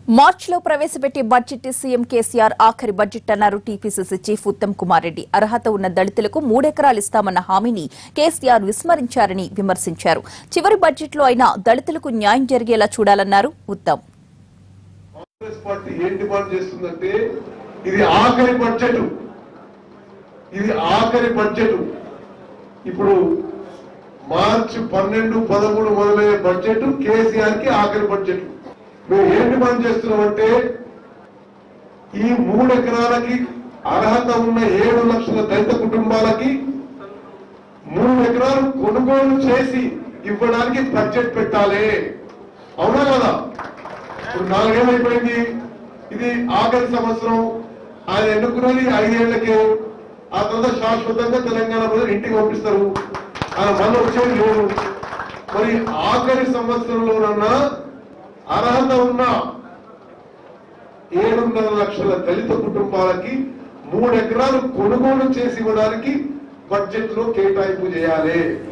మార్చిలో ప్రవేశపెట్టే budget CM KCR ఆఖరి బడ్జెట్ అన్నారు టీపీసీసీ చీఫ్ ఉత్తమ్ కుమార్ రెడ్డి అర్హత ఉన్న దళితులకు మూడెకరాలు ఇస్తామన్న హామీని కేసీఆర్ విస్మరించారని విమర్శించారు చివరి బడ్జెట్లో అయినా దళితులకు న్యాయం జరిగేలా చూడాలన్నారు ఉత్తమ్ కాంగ్రెస్ పార్టీ ఏం డిమాండ్ చేస్తుందంటే ఇది ఆఖరి బడ్జెట్ ఇది ఆఖరి బడ్జెట్ ఇప్పుడు మార్చి పన్నెండు పదమూడు మొదలయ్యే బడ్జెట్ కేసీఆర్ కి ఆఖరి బడ్జెట్ మేము ఏం డిమాండ్ చేస్తున్నామంటే ఈ మూడు ఎకరాలకి అర్హత ఉన్న ఏడు లక్షల దళిత కుటుంబాలకి మూడు ఎకరాలు కొనుగోలు చేసి ఇవ్వడానికి బడ్జెట్ పెట్టాలి అవునా కదా ఇప్పుడు నాలుగేళ్ళు అయిపోయింది ఇది ఆఖరి సంవత్సరం ఆయన ఎన్నుకున్నది ఐదేళ్లకే ఆ తర్వాత శాశ్వతంగా తెలంగాణ ప్రజలు ఇంటికి పంపిస్తారు ఆయన మళ్ళీ వచ్చేది లేదు మరి ఆఖరి సంవత్సరంలోనన్నా అర్హత ఉన్న ఏడున్నర లక్షల దళిత కుటుంబాలకి మూడు ఎకరాలు కొనుగోలు చేసి ఇవ్వడానికి బడ్జెట్ లో కేటాయింపు చేయాలి